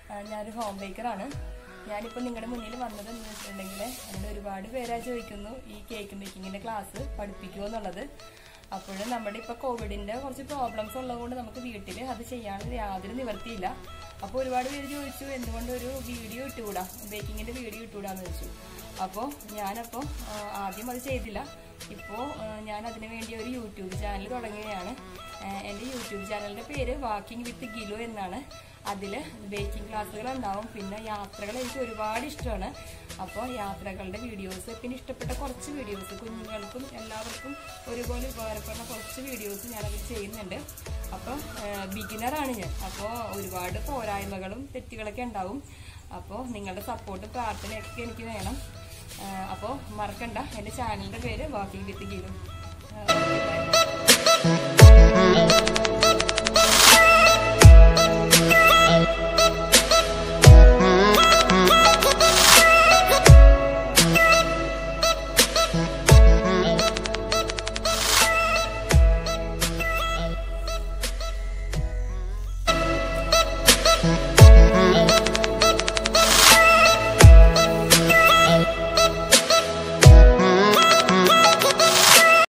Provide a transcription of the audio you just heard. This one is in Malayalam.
ആ, ഞാനൊരു ഹോം ബേക്കറാണ് ഞാനിപ്പോൾ നിങ്ങളുടെ മുന്നിൽ വന്നത് എന്ന് വെച്ചിട്ടുണ്ടെങ്കിൽ എന്നോട് ഒരുപാട് പേരാ ചോദിക്കുന്നു ഈ കേക്ക് മേക്കിങ്ങിന്റെ ക്ലാസ് പഠിപ്പിക്കുമോ എന്നുള്ളത് അപ്പോഴും നമ്മുടെ ഇപ്പോൾ കോവിഡിന്റെ കുറച്ച് പ്രോബ്ലംസ് ഉള്ളതുകൊണ്ട് നമുക്ക് വീട്ടിൽ അത് ചെയ്യാനുള്ള യാതൊരു നിവർത്തിയില്ല അപ്പോൾ ഒരുപാട് പേര് ചോദിച്ചു എന്തുകൊണ്ട് ഒരു വീഡിയോ ഇട്ടുകൂടാ ബേക്കിങ്ങിന്റെ വീഡിയോ ഇട്ടുകൂടാന്ന് ചോദിച്ചു അപ്പോൾ ഞാനപ്പോൾ ആ, ആദ്യം അത് ചെയ്തില്ല ഇപ്പോൾ ഞാൻ അതിനു വേണ്ടി ഒരു യൂട്യൂബ് ചാനൽ തുടങ്ങുകയാണ് ആ, എൻ്റെ യൂട്യൂബ് ചാനലിൻ്റെ പേര് വാക്കിംഗ് വിത്ത് ഗിലു എന്നാണ് അതിൽ ബേക്കിംഗ് ക്ലാസ്സുകൾ ഉണ്ടാവും പിന്നെ യാത്രകൾ എനിക്ക് ഒരുപാട് ഇഷ്ടമാണ് അപ്പോൾ യാത്രകളുടെ വീഡിയോസ് പിന്നെ ഇഷ്ടപ്പെട്ട കുറച്ച് വീഡിയോസ് കുഞ്ഞുങ്ങൾക്കും എല്ലാവർക്കും ഒരുപോലെ ഉപകാരപ്പെടുന്ന കുറച്ച് വീഡിയോസ് ഞാനത് ചെയ്യുന്നുണ്ട് അപ്പോൾ ബിഗിനറാണ് ഞാൻ അപ്പോൾ ഒരുപാട് പോരായ്മകളും തെറ്റുകളൊക്കെ ഉണ്ടാവും അപ്പോൾ നിങ്ങളുടെ സപ്പോർട്ടും പ്രാർത്ഥനയൊക്കെ എനിക്ക് വേണം അപ്പോൾ മറക്കണ്ട എൻ്റെ ചാനലിൻ്റെ പേര് വാക്കിംഗ് വിത്ത് ഗീലും